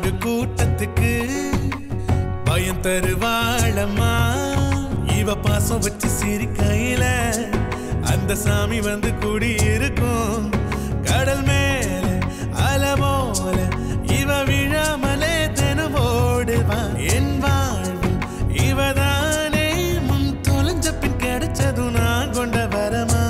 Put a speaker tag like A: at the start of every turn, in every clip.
A: ஆடு கூட்டத்துக்கு பயம் தருவாளம்மா இவ பாசம் வச்சு சிரிக்கையில அந்த சாமி வந்து குடி இருக்கும் கடல் மேல அலை போல இவ விழாமலே தினம் ஓடுவா என் வாழ்வு இவதானே முன் தொலைஞ்ச பின் கிடைச்சதும் நான் கொண்ட வரமா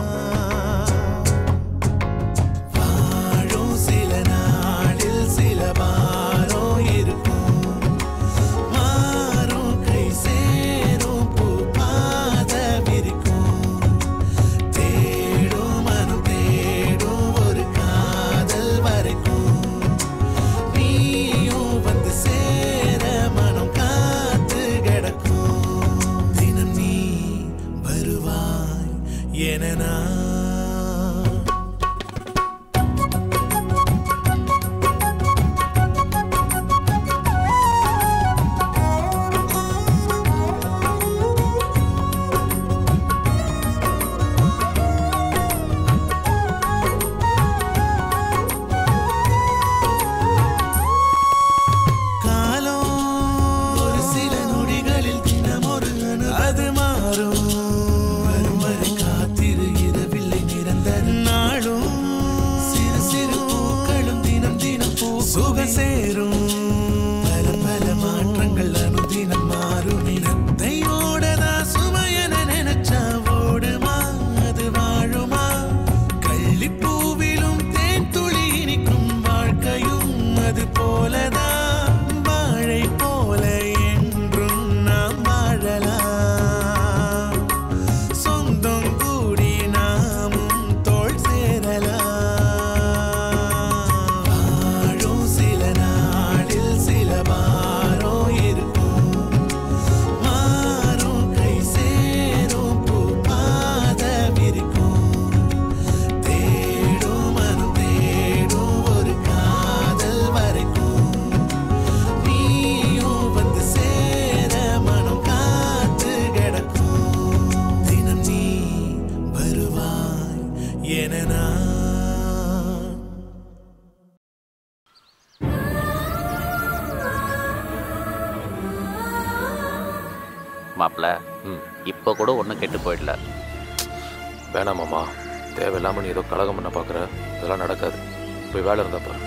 A: வாழும் சில நாளில் சில வாரம் இருக்கும் மாறும் கை சேரும் பூ பாத விரிக்கும் தேடும் மனம் தேடும் ஒரு காதல் வரைக்கும் நீயும் வந்து சேர மனம் காத்து கிடக்கும் தினம் நீ வருவாய் என நான் காலம் ஒரு சில நொடிகளில் தினம் ஒரு அணு அது மாறும் வரும் வரை காத்திரு இரவில்லை நிரந்தர நாளும் சிறு சிறு பூக்களும் தினம் தினம் பூ சுக சேரும் பல பல மாற்றங்கள் அனுதினம் மாறும் இனத்தை ஓடதா சுமையன நினைச்சா ஓடுமா அது வாழுமா கள்ளிப்பூவிலும் தேன் துளி இனிக்கும் வாழ்க்கையும் அது போலதான் வாழை போல என்றும் நாம் வாழலாம் சொந்தம் கூடி நாமும் தோள் சேரலாம் வாழும் சில நாளில் சில வாரம் இருக்கும் மாறும் கை சேரும் பூ பாத விரிக்கும் தேடும் மனம் தேடும் ஒரு காதல் வரைக்கும் நீயும் வந்து சேர மனம் காத்து கிடக்கும் தினம் நீ வருவாய் என நான்
B: மாப்பிள்ள இப்போ கூட ஒன்றும் கெட்டு போயிடல
C: வேணாம் மாமா தேவையில்லாம நீ ஏதோ கலகம் பண்ண பார்க்குற இதெல்லாம் நடக்காது போய் வேலை இருந்தா பாரு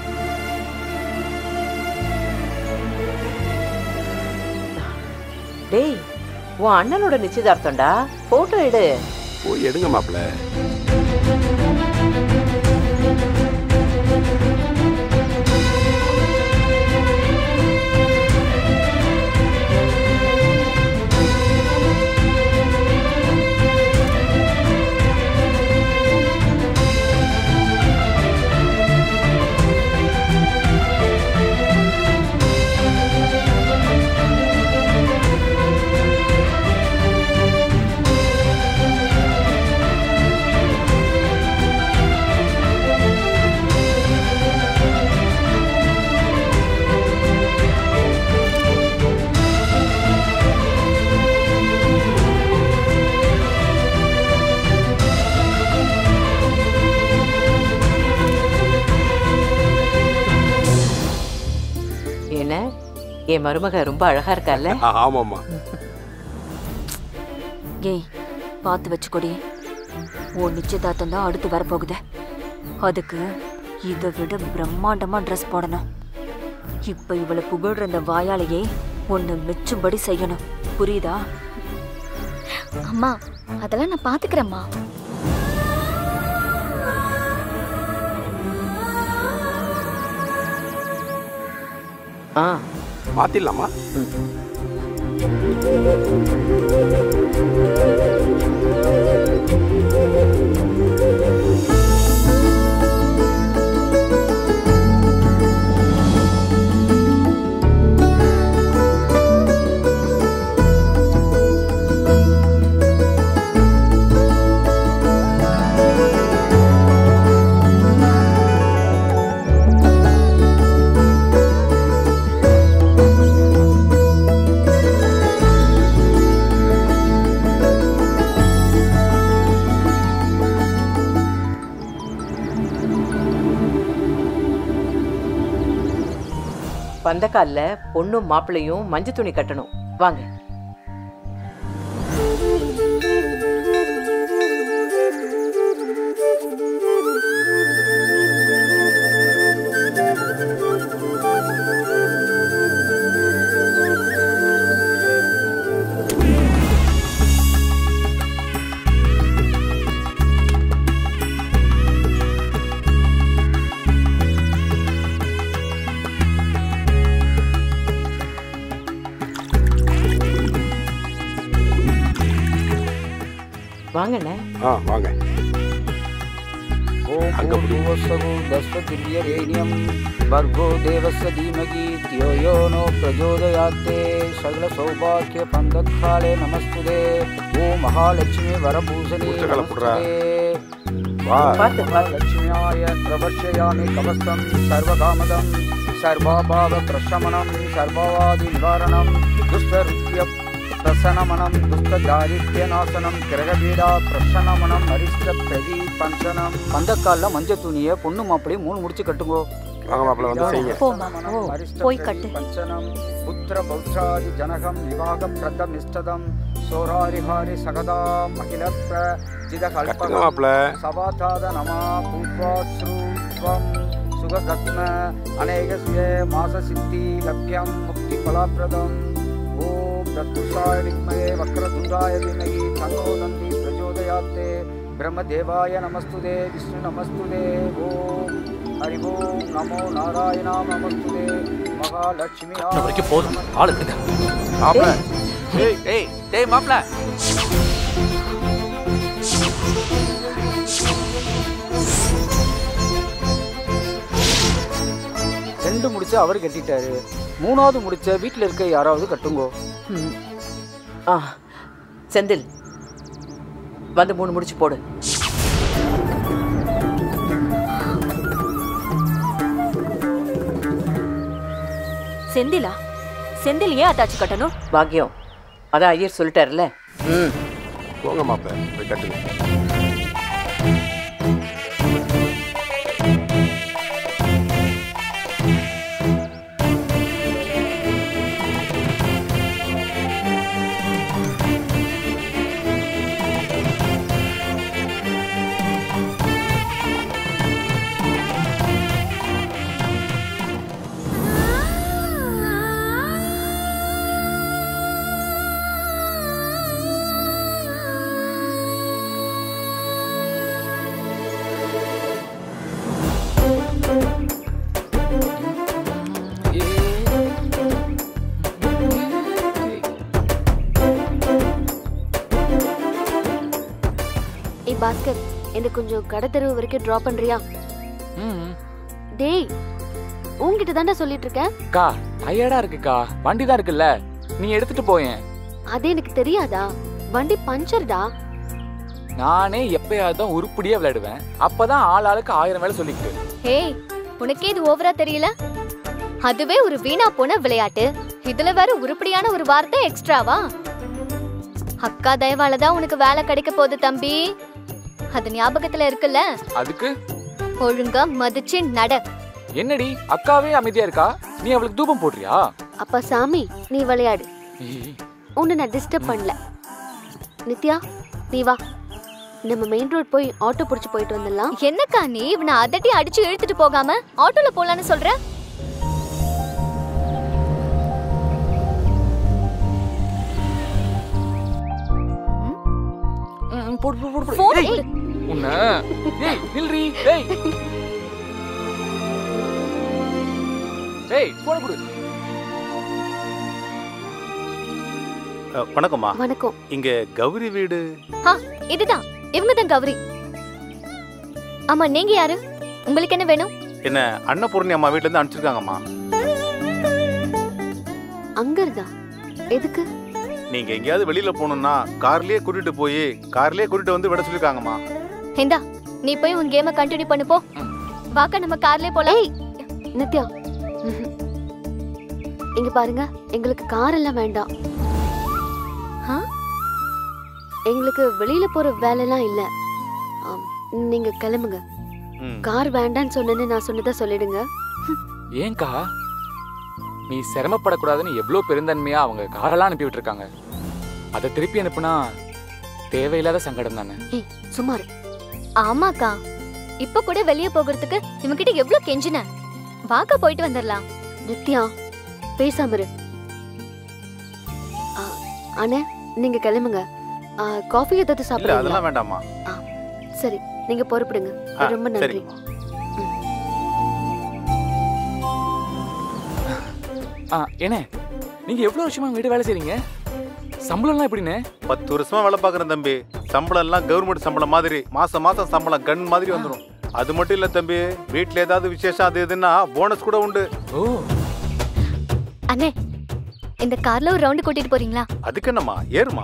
D: டேய் உன் அண்ணனோட நிச்சயதார்த்தம்டா போட்டோ எடு
E: போய் எடுங்க மாப்பிள்ள
D: என்ன என் மருமக ரொம்ப அழகா இருக்கால்ல
E: ஆமாம்மா
F: ஏய் பார்த்து வச்சுக்கோடி உன் நிச்சயதார்த்தம் தான் அடுத்து வரப்போகுது அதுக்கு இதை விட பிரம்மாண்டமா ட்ரெஸ் போடணும் இப்ப இவளை புகழ்ற இந்த வாயாலேயே ஒன்னு மெச்சும்படி செய்யணும் புரியுதா
G: அம்மா அதெல்லாம் நான் பாத்துக்கிறேம்மா
D: ஆ
E: மாத்திடலாமா
D: பந்தக்கால்ல பொண்ணும் மாப்பிள்ளையும் மஞ்சள் துணி கட்டணும் வாங்க வாங்கண்ணே
E: ஆ வாங்க அங்க புடி.
H: दस्वतिर्यरेण्यं भर्गो देवस्य धीमहि धियो यो नो प्रचोदयात्ते सकलसौभाग्यपन्दकाले नमस्तुते ओ महालक्ष्मी वरभूषणे
E: புத்தகங்களை புடுறா.
H: नमस्तुते
E: வா
D: பார்த்து பார்த்து
H: लक्ष्म्याय प्रवर्षयामि कवस्तं सर्वकामदं सर्वाभावप्रशमनं सर्ववादिनिवारणं दुष्टरुत्य प्रसनमनं दुष्टदारिद्र्यनाशनं கிரகபீடா பிரசனமனம் அரிஷ்ட பிரதி பஞ்சனம் மந்தக்கால்ல மஞ்சள் துணியை பொண்ணு மாப்பிள்ளை மூணு முடிச்சு கட்டுங்கோ
E: வாங்க மாப்பிள்ள வந்து செய்யுங்க
F: போம்மா போய் கட்டு
H: பஞ்சனம் புத்திர பௌஷாதி ஜனகம் விவாக பிரதம் இஷ்டதம் சோராரிஹாரி சகதா மகிழ பிரஜித
E: கட்டுங்க மாப்பிள்ள
H: சபாதாத நமா பூர்வாஸ்ருத்வம் சுககத்ம அநேகஸ்ய மாச சித்தி லப்யம் முக்தி பலாப்பிரதம் ஓம் தத்துஷாய வித்மயே வக்ரதுண்டாய விமகி தன்னோ நந்தி பிரச்சோதயாத்தே பிரம்மதேவாய நமஸ்துதே விஷ்ணு நமஸ்துதே ஓம் ஹரி ஓம் நமோ நாராயணா நமஸ்துதே மகாலட்சுமி
C: வரைக்கும் போதும் ஆளு இருக்க
E: மாப்பிள்ள
B: ஏய் ஏய் டேய் மாப்ள
H: ரெண்டு முடிச்சு அவர் கட்டிட்டாரு மூணாவது முடிச்ச வீட்டில் இருக்க யாராவது கட்டுங்கோ
D: ம். ஆ செந்தில் வந்து மூணு முடிச்சு போடு
F: செந்திலா செந்தில் ஏன் அத்தாச்சி கட்டணும்
D: பாக்கியம் அதான் ஐயர் சொல்லிட்டாருல்ல ம்
E: போங்க மாப்பிள்ள போய் கட்டுங்க
I: ஏய் பாஸ்கர் என்ன கொஞ்சம் கடை தெருவு வரைக்கும் டிராப் பண்றியா டேய் உன்கிட்ட தாண்டா சொல்லிட்டு இருக்கேன்
J: அக்கா டயர்டா இருக்குக்கா வண்டி தான் இருக்குல்ல நீ எடுத்துட்டு போயேன்
I: அது எனக்கு தெரியாதா வண்டி பஞ்சர்டா
J: நானே எப்பயாவது தான் உருப்படியா விளையாடுவேன் அப்பதான் ஆள் ஆளுக்கு ஆயிரம் வேலை சொல்லிக்கிட்டு
G: ஹேய் உனக்கே இது ஓவரா தெரியல அதுவே ஒரு வீணா போன விளையாட்டு இதுல வேற உருப்படியான ஒரு வார்த்தை எக்ஸ்ட்ராவா அக்கா தயவால தான் உனக்கு வேலை கிடைக்க போகுது தம்பி அது ஞாபகத்துல இருக்குல்ல
J: அதுக்கு
G: ஒழுங்கா மதிச்சு நட
J: என்னடி அக்காவே அமைதியா இருக்கா நீ அவளுக்கு தூபம் போடுறியா
I: அப்பா சாமி நீ விளையாடு
J: ஏய்,
I: உன்னை நான் டிஸ்டர்ப் பண்ணல நித்யா நீ வா நம்ம மெயின் ரோட் போய் ஆட்டோ பிடிச்சு போயிட்டு வந்துடலாம்
G: என்னக்கா நீ இவனை அதட்டி அடிச்சு இழுத்துட்டு போகாம ஆட்டோல போலான்னு சொல்ற
J: ம், ம், போடு போடு போடு, போடு
G: போன்
J: ஏய், உன்ன ஏய் நில்றி ஏய் ஏய் போன கொடு
K: வணக்கம்மா
I: வணக்கம்
K: இங்க கௌரி வீடு
G: இதுதான் இவங்க தான் கௌரி ஆமா நீங்க யாரு உங்களுக்கு என்ன வேணும்
K: என்ன அன்னபூர்ணி அம்மா வீட்ல இருந்து அனுப்பிச்சிருக்காங்கம்மா
I: அங்க இருந்தா எதுக்கு
K: நீங்க எங்கேயாவது வெளியில போகணும்னா கார்லயே கூட்டிட்டு போய் கார்லயே கூட்டிட்டு வந்து விட சொல்லிருக்காங்கம்மா
G: இந்தா நீ போய் உன் கேமை கண்டினியூ பண்ணு போ வாக்கா நம்ம கார்லயே போலாம்
I: ஏய் நித்யா ம்ஹும். இங்க பாருங்க எங்களுக்கு கார் எல்லாம் வேண்டாம்
G: ஆ?
I: எங்களுக்கு வெளியில போற வேலைலாம் இல்ல ஆம், நீங்க கிளம்புங்க
K: ம்.
I: கார் வேண்டான்னு சொன்னேன்னு நான் சொன்னதா சொல்லிடுங்க
J: ஏன்க்கா நீ சிரமப்படக்கூடாதுன்னு எவ்வளோ பெருந்தன்மையா அவங்க காரெல்லாம் அனுப்பி விட்டுருக்காங்க அதை திருப்பி அனுப்புனா தேவையில்லாத சங்கடம் தானே
I: ஏய் சுமார்
G: ஆமாக்கா இப்ப கூட வெளிய போகிறதுக்கு இவன்கிட்ட எவ்வளவு கெஞ்சின வாக்கா போயிட்டு வந்துடலாம்
I: நித்யா பேசாம இரு ஆ, அண்ணே நீங்க கிளம்புங்க ஆ, காஃபி ஏதாவது
K: இல்ல
I: சாப்பிடுறீங்களா
K: அதெல்லாம் வேண்டாமா
I: சரி நீங்க பொறுப்பிடுங்க
K: ஆ,
I: ரொம்ப நன்றி
K: சரிம்மா.
J: ஆ என்ன நீங்க எவ்வளவு வருஷமா வீடு வேலை செய்றீங்க சம்பளம்லாம் எப்படிண்ணே
K: பத்து வருஷமா வேலை பார்க்குறேன் தம்பி சம்பளம் எல்லாம் கவர்மெண்ட் சம்பளம் மாதிரி மாசம் மாசம் சம்பளம் கன் மாதிரி வந்துடும் அது மட்டும் இல்ல தம்பி வீட்ல ஏதாவது விசேஷம் அது இதுன்னா போனஸ் கூட உண்டு
J: ஓ
G: அண்ணே இந்த கார்ல ஒரு ரவுண்டு கூட்டிட்டு போறீங்களா
K: அதுக்கு என்னம்மா ஏறுமா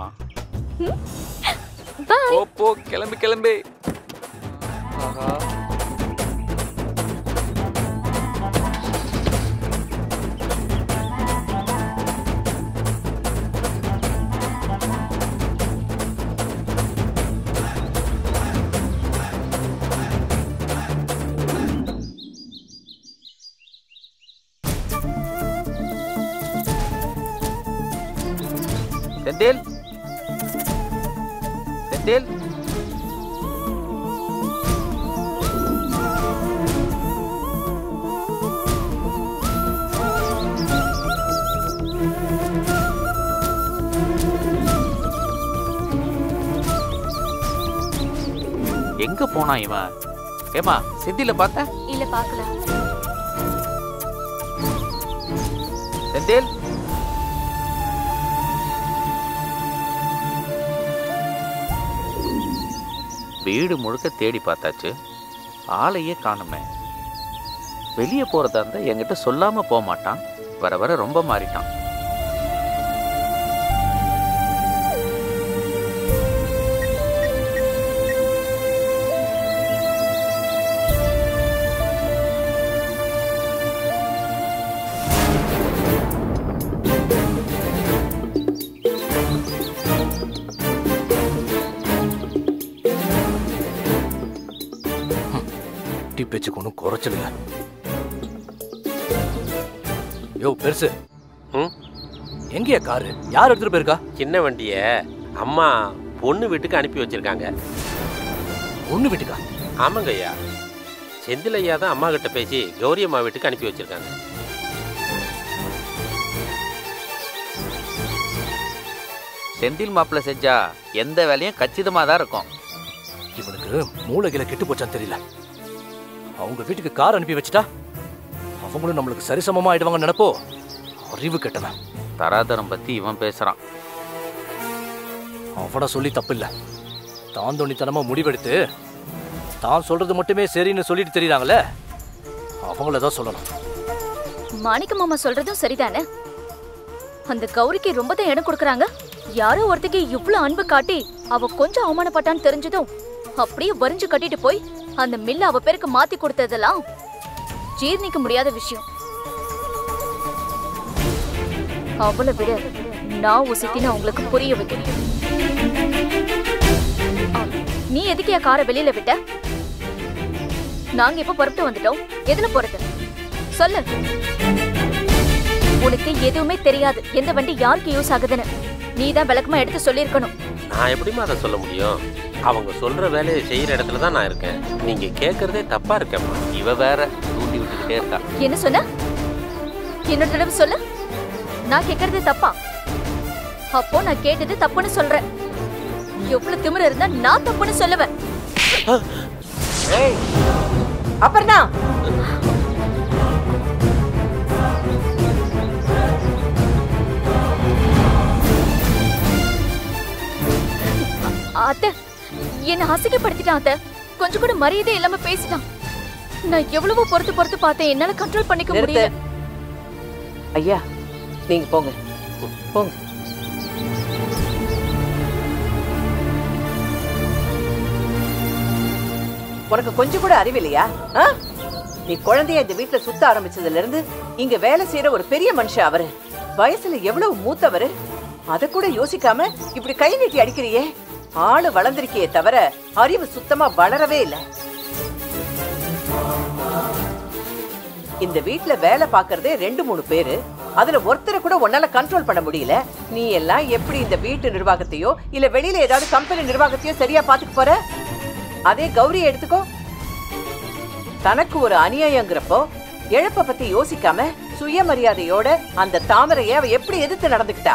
J: போ போ கிளம்பு கிளம்பு ஆஹா
B: செந்தில் செந்தில் எங்க போனா இவன் ஏமா செந்தில பார்த்த
F: இல்ல பாக்கல
B: செந்தில் வீடு முழுக்க தேடி பார்த்தாச்சு ஆளையே காணுமே வெளியே போறதா இருந்தா என்கிட்ட சொல்லாம போக மாட்டான் வர வர ரொம்ப மாறிட்டான்
C: குட்டி பேச்சுக்கு ஒன்றும் குறைச்சல யோ பெருசு
L: ம்
C: எங்கேயா காரு யார் எடுத்துட்டு போயிருக்கா
L: சின்ன வண்டிய அம்மா பொண்ணு வீட்டுக்கு அனுப்பி வச்சிருக்காங்க
C: பொண்ணு வீட்டுக்கா
L: ஆமாங்க ஐயா செந்தில் ஐயா தான் அம்மா கிட்ட பேசி கௌரி அம்மா வீட்டுக்கு அனுப்பி வச்சிருக்காங்க
B: செந்தில் மாப்பிள்ள செஞ்சா எந்த வேலையும் கச்சிதமா தான் இருக்கும்
C: இவனுக்கு மூளைகளை கெட்டு போச்சான்னு தெரியல அவங்க வீட்டுக்கு கார் அனுப்பி வச்சுட்டா அவங்களும் நம்மளுக்கு சரிசமமா ஆயிடுவாங்க நினைப்போ அறிவு கெட்டவன்
B: தராதரம் பத்தி இவன் பேசுறான்
C: அவனை சொல்லி தப்பில்ல தான் தொண்டித்தனமா முடிவெடுத்து தான் சொல்றது மட்டுமே சரின்னு சொல்லிட்டு தெரியுறாங்களே அவங்கள தான் சொல்லணும்
F: மாணிக்க மாமா சொல்றதும் சரிதானே அந்த கௌரிக்கு ரொம்ப தான் இடம் கொடுக்கறாங்க யாரோ ஒருத்திக்கு இவ்ளோ அன்பு காட்டி அவ கொஞ்சம் அவமானப்பட்டான்னு தெரிஞ்சதும் அப்படியே வரிஞ்சு கட்டிட்டு போய் அந்த மில்ல அவ பேருக்கு மாத்தி கொடுத்ததெல்லாம் ஜீர்ணிக்க முடியாத விஷயம் அவளை விட நான் உசித்தின்னு அவங்களுக்கு புரிய வைக்கணும் ஆ, நீ எதுக்கு என் காரை வெளியில விட்ட நாங்க இப்ப புறப்பட்டு வந்துட்டோம் எதுல போறது சொல்லு உனக்கு எதுவுமே தெரியாது எந்த வண்டி யாருக்கு யூஸ் ஆகுதுன்னு நீ தான் விளக்கமா எடுத்து சொல்லியிருக்கணும்
L: நான் எப்படிம்மா அதை சொல்ல முடியும் அவங்க சொல்ற வேலையை செய்யற இடத்துல தான் நான் இருக்கேன் நீங்க கேட்கறதே தப்பா இருக்கேம்மா
B: இவ வேற தூண்டி விட்டுக்கிட்டே இருக்கா
F: என்ன சொன்ன இன்னொரு தடவை சொல்லு நான் கேக்குறது தப்பா அப்போ நான் கேட்டது தப்புன்னு சொல்றேன் எவ்வளவு திமிரு இருந்தா நான் தப்புன்னு சொல்லுவேன்
D: ஏய் அபர்ணா
F: அத்தை என்ன அசிங்கப்படுத்திட்டான் அத்தை கொஞ்சம் கூட மரியாதை இல்லாம பேசிட்டான் நான் எவ்வளவோ பொறுத்து பொறுத்து பார்த்தேன் என்னால கண்ட்ரோல் பண்ணிக்க
D: நிறுத்து.
F: முடியல
D: ஐயா நீங்க போங்க போங்க உனக்கு கொஞ்சம் கூட அறிவில்லையா ஆ? நீ குழந்தைய இந்த வீட்டுல சுத்த ஆரம்பிச்சதுல இருந்து இங்க வேலை செய்யற ஒரு பெரிய மனுஷன் அவரு வயசுல எவ்வளவு மூத்தவரு அத கூட யோசிக்காம இப்படி கை நீட்டி அடிக்கிறியே ஆளு வளர்ந்திருக்கியே தவிர அறிவு சுத்தமா வளரவே இல்ல இந்த வீட்ல வேலை பாக்குறதே ரெண்டு மூணு பேரு அதுல ஒருத்தரை கூட உன்னால கண்ட்ரோல் பண்ண முடியல நீ எல்லாம் எப்படி இந்த வீட்டு நிர்வாகத்தையோ இல்ல வெளியில ஏதாவது கம்பெனி நிர்வாகத்தையோ சரியா பாத்துக்க போற அதே கௌரியை எடுத்துக்கோ தனக்கு ஒரு அநியாயங்கிறப்போ இழப்ப பத்தி யோசிக்காம சுயமரியாதையோட அந்த தாமரையை அவ எப்படி எதிர்த்து நடந்துக்கிட்டா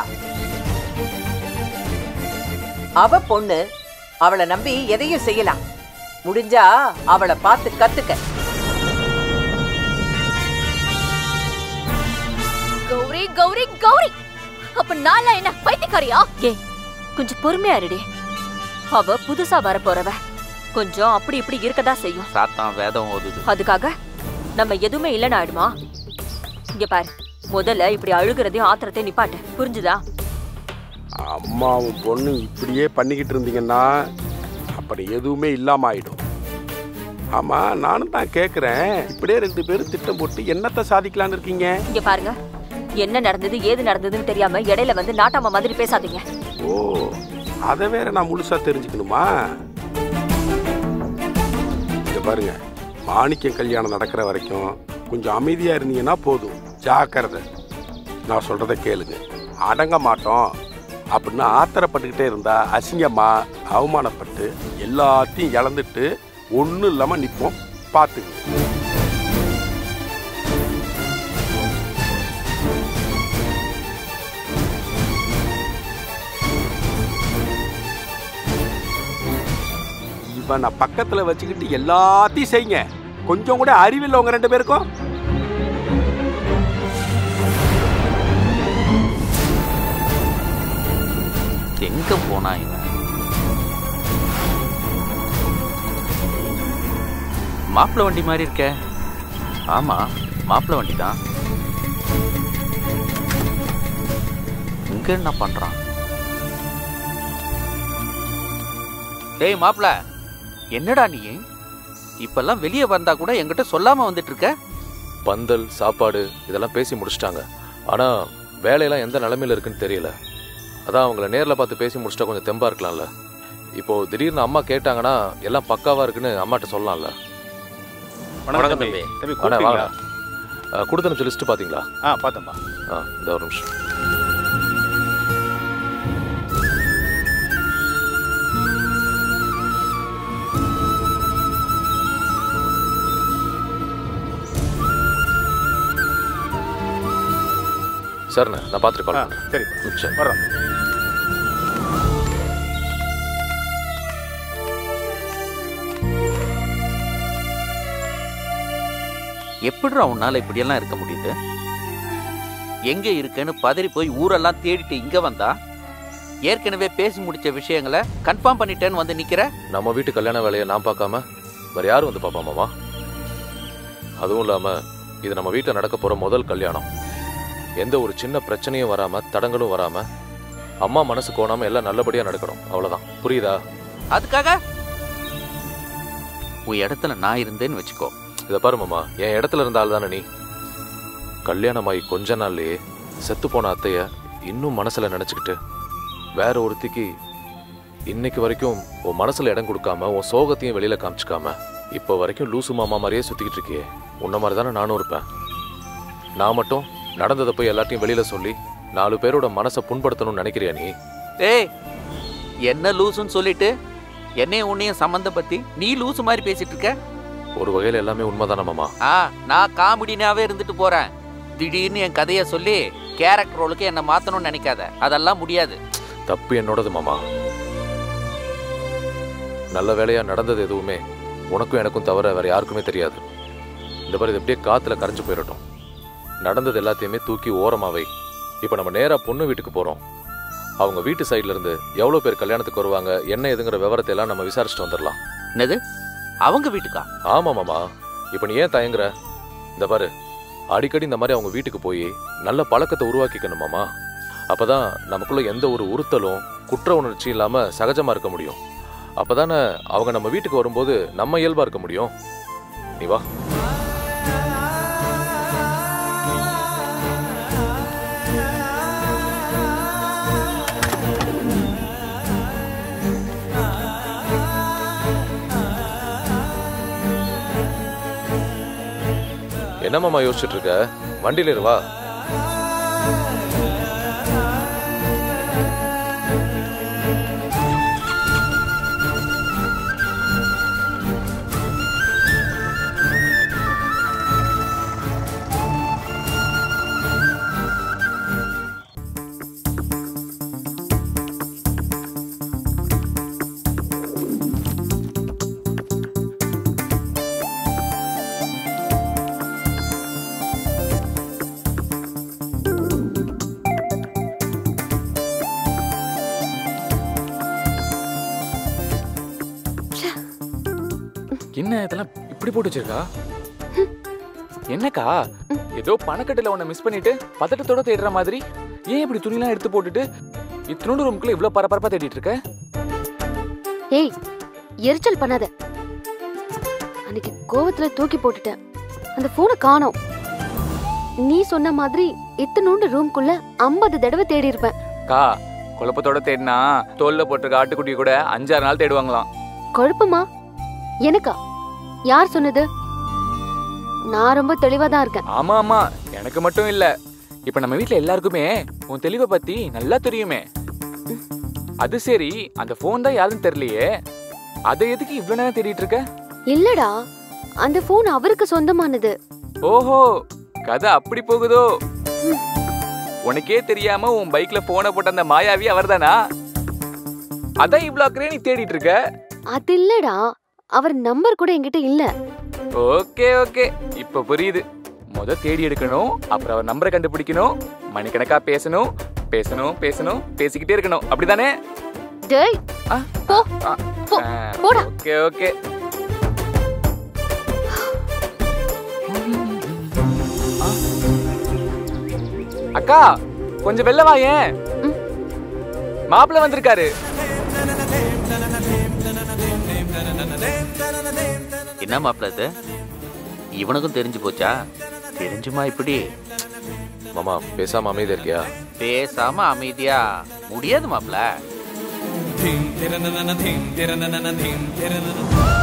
D: அவ பொண்ணு அவளை நம்பி எதையும் செய்யலாம் முடிஞ்சா அவளை பார்த்து கத்துக்க
F: கௌரி கௌரி கௌரி அப்ப நான் என்ன பைத்தியக்காரியா ஏ கொஞ்சம் பொறுமையா இருடி அவ புதுசா வர போறவ கொஞ்சம் அப்படி இப்படி இருக்கதா செய்யும்
B: சாத்தான் வேதம் ஓதுது
F: அதுக்காக நம்ம எதுவுமே இல்லைன்னு ஆயிடுமா இங்க பாரு முதல்ல இப்படி அழுகிறதையும் ஆத்திரத்தையும் நிப்பாட்டு புரிஞ்சுதா
E: அம்மாவும் பொண்ணு இப்படியே பண்ணிக்கிட்டு இருந்தீங்கன்னா அப்புறம் எதுவுமே இல்லாம ஆயிடும் ஆமா நானும் தான் கேட்குறேன் இப்படியே ரெண்டு பேரும் திட்டம் போட்டு என்னத்தை சாதிக்கலான்னு இருக்கீங்க
F: இங்க பாருங்க என்ன நடந்தது ஏது நடந்ததுன்னு தெரியாம இடையில வந்து நாட்டாம மாதிரி பேசாதீங்க
E: ஓ அதை வேற நான் முழுசா தெரிஞ்சுக்கணுமா இங்க பாருங்க மாணிக்கம் கல்யாணம் நடக்கிற வரைக்கும் கொஞ்சம் அமைதியா இருந்தீங்கன்னா போதும் ஜாக்கிரதை நான் சொல்றதை கேளுங்க அடங்க மாட்டோம் அப்படின்னு ஆத்திரப்பட்டுக்கிட்டே இருந்தா அசிங்கமா அவமானப்பட்டு எல்லாத்தையும் இழந்துட்டு ஒன்றும் இல்லாமல் நிற்போம் பார்த்துங்க இவன் நான் பக்கத்தில் வச்சுக்கிட்டு எல்லாத்தையும் செய்யுங்க கொஞ்சம் கூட அறிவில்லை உங்க ரெண்டு பேருக்கும்
B: எங்க போனா இவன் மாப்பிள்ளை வண்டி மாதிரி இருக்க ஆமா மாப்பிள்ளை வண்டி தான் இங்க என்ன பண்றான் டேய் மாப்பிள்ள என்னடா நீ இப்பெல்லாம் வெளியே வந்தா கூட என்கிட்ட சொல்லாம வந்துட்டு இருக்க
C: பந்தல் சாப்பாடு இதெல்லாம் பேசி முடிச்சிட்டாங்க ஆனா வேலையெல்லாம் எந்த நிலைமையில இருக்குன்னு தெரியல அதான் அவங்கள நேர்ல பார்த்து பேசி முடிச்சிட்டா கொஞ்சம் தெம்பா இருக்கலாம்ல இப்போ திடீர்னு அம்மா கேட்டாங்கன்னா எல்லாம் பக்காவா இருக்குன்னு அம்மாட்ட சொல்லலாம்ல
K: வணக்கம் தம்பி. தம்பி,
C: அண்ணா, வாங்க.
K: கூப்பிட்டீங்களா?
C: அஹ், கொடுத்த நிமிஷம் லிஸ்ட் பாத்தீங்களா
K: ஆ பார்த்தேன்ப்பா
C: ஆ இந்த ஒரு நிமிஷம் சரிண்ணே நான் பார்த்துட்டு கால் பண்ணுறேன்
K: சரி
C: சரி
K: வர்றோம்
B: எப்படிடா உன்னால இப்படியெல்லாம் இருக்க முடியுது எங்க இருக்கேன்னு பதறி போய் ஊரெல்லாம் தேடிட்டு இங்க வந்தா ஏற்கனவே பேசி முடிச்ச விஷயங்களை கன்ஃபார்ம் பண்ணிட்டேன்னு வந்து நிக்கிற
C: நம்ம வீட்டு கல்யாண வேலையை நான் பார்க்காம வேற யாரும் வந்து பார்ப்பா மாமா அதுவும் இல்லாம இது நம்ம வீட்டில் நடக்க போற முதல் கல்யாணம் எந்த ஒரு சின்ன பிரச்சனையும் வராம தடங்களும் வராம அம்மா மனசு கோணாம எல்லாம் நல்லபடியா நடக்கணும் அவ்வளவுதான் புரியுதா
B: அதுக்காக உன் இடத்துல நான் இருந்தேன்னு வச்சுக்கோ
C: இத பாரு மாமா என் இடத்துல இருந்த ஆள் தானே நீ கல்யாணமாயி கொஞ்ச நாள்லயே செத்து போன அத்தைய இன்னும் மனசுல நினைச்சுக்கிட்டு வேற ஒருத்திக்கு இன்னைக்கு வரைக்கும் உன் மனசுல இடம் கொடுக்காம உன் சோகத்தையும் வெளியில காமிச்சுக்காம இப்போ வரைக்கும் லூசு மாமா மாதிரியே சுத்திக்கிட்டு இருக்கியே உன்ன மாதிரி தானே நானும் இருப்பேன் நான் மட்டும் நடந்ததை போய் எல்லாத்தையும் வெளியில சொல்லி நாலு பேரோட மனசை புண்படுத்தணும்னு நினைக்கிறியா நீ
B: ஏய் என்ன லூசுன்னு சொல்லிட்டு என்னையும் உன்னையும் சம்மந்தப்பத்தி நீ லூசு மாதிரி பேசிட்டு இருக்க
C: ஒரு வகையில எல்லாமே உண்மைதானே மாமா
B: ஆ நான் காமெடினாவே இருந்துட்டு போறேன் திடீர்னு என் கதையை சொல்லி கேரக்டர் ரோலுக்கு என்னை மாத்தணும்னு நினைக்காத அதெல்லாம் முடியாது
C: தப்பு என்னோடது மாமா நல்ல வேலையா நடந்தது எதுவுமே உனக்கும் எனக்கும் தவிர வேற யாருக்குமே தெரியாது இந்த மாதிரி இது அப்படியே காத்துல கரைஞ்சு போயிடட்டும் நடந்தது எல்லாத்தையுமே தூக்கி ஓரமா வை இப்போ நம்ம நேரா பொண்ணு வீட்டுக்கு போறோம் அவங்க வீட்டு சைடுல இருந்து எவ்வளவு பேர் கல்யாணத்துக்கு வருவாங்க என்ன ஏதுங்கிற விவரத்தை எல்லாம் நம்ம விசாரிச்சுட்டு வந்துடலாம்
B: என்னது அவங்க வீட்டுக்கா
C: ஆமா மாமா இப்போ நீ ஏன் தயங்குற இந்த பாரு அடிக்கடி இந்த மாதிரி அவங்க வீட்டுக்கு போய் நல்ல பழக்கத்தை உருவாக்கிக்கணும் மாமா அப்பதான் நமக்குள்ள எந்த ஒரு உறுத்தலும் குற்ற உணர்ச்சி இல்லாம சகஜமா இருக்க முடியும் அப்பதானே அவங்க நம்ம வீட்டுக்கு வரும்போது நம்ம இயல்பா இருக்க முடியும் நீ வா என்ன மாமா யோசிச்சுட்டு இருக்க வண்டியில இரு வா
J: என்ன இதெல்லாம் இப்படி போட்டு வச்சிருக்கா என்னக்கா ஏதோ பணக்கட்டுல உன்னை மிஸ் பண்ணிட்டு பதட்டத்தோட தேடுற மாதிரி ஏன் இப்படி துணிலாம் எடுத்து போட்டுட்டு இத்தனோடு ரூம்குள்ள இவ்வளவு பரபரப்பா தேடிட்டு இருக்க
I: ஏய் எரிச்சல் பண்ணாத அன்னைக்கு கோவத்துல தூக்கி போட்டுட்டேன் அந்த போனை காணோம் நீ சொன்ன மாதிரி இத்தனோண்டு ரூம்குள்ள ஐம்பது தடவை தேடி இருப்பேன்
J: கா குழப்பத்தோட தேடினா தோல்ல போட்டிருக்க ஆட்டுக்குட்டி கூட அஞ்சாறு நாள் தேடுவாங்களாம்
I: குழப்பமா எனக்கா யார் சொன்னது நான் ரொம்ப தெளிவா தான் இருக்கேன்
J: ஆமா ஆமா எனக்கு மட்டும் இல்ல இப்ப நம்ம வீட்ல எல்லாருக்குமே உன் தெளிவை பத்தி நல்லா தெரியுமே அது சரி அந்த போன் தான் யாருன்னு தெரியலையே அதை எதுக்கு இவ்வளவு நேரம் தேடிட்டு இருக்க
I: இல்லடா அந்த போன் அவருக்கு சொந்தமானது
J: ஓஹோ கதை அப்படி போகுதோ உனக்கே தெரியாம உன் பைக்ல போன போட்ட அந்த மாயாவி அவர்தானா அதான் இவ்வளவு அக்கறையா நீ தேடிட்டு இருக்க
I: அது இல்லடா அவர் நம்பர் கூட என்கிட்ட இல்ல
J: ஓகே ஓகே இப்ப புரியுது முத தேடி எடுக்கணும் அப்புறம் அவர் நம்பரை கண்டுபிடிக்கணும் மணிக்கணக்கா பேசணும் பேசணும் பேசணும் பேசிக்கிட்டே இருக்கணும் அப்படிதானே
I: டேய் போ போ போடா
J: ஓகே ஓகே அக்கா கொஞ்சம் வெளில வா ஏன் மாப்பிள்ள வந்திருக்காரு
B: என்ன மாப்பிள்ள இது இவனுக்கும் தெரிஞ்சு போச்சா தெரிஞ்சுமா இப்படி
C: மாமா பேசாம அமைதியா இருக்கியா
B: பேசாம அமைதியா முடியாது மாப்பிள்ள
A: Ding, ding, ding, ding, ding, ding, ding, ding, ding, ding.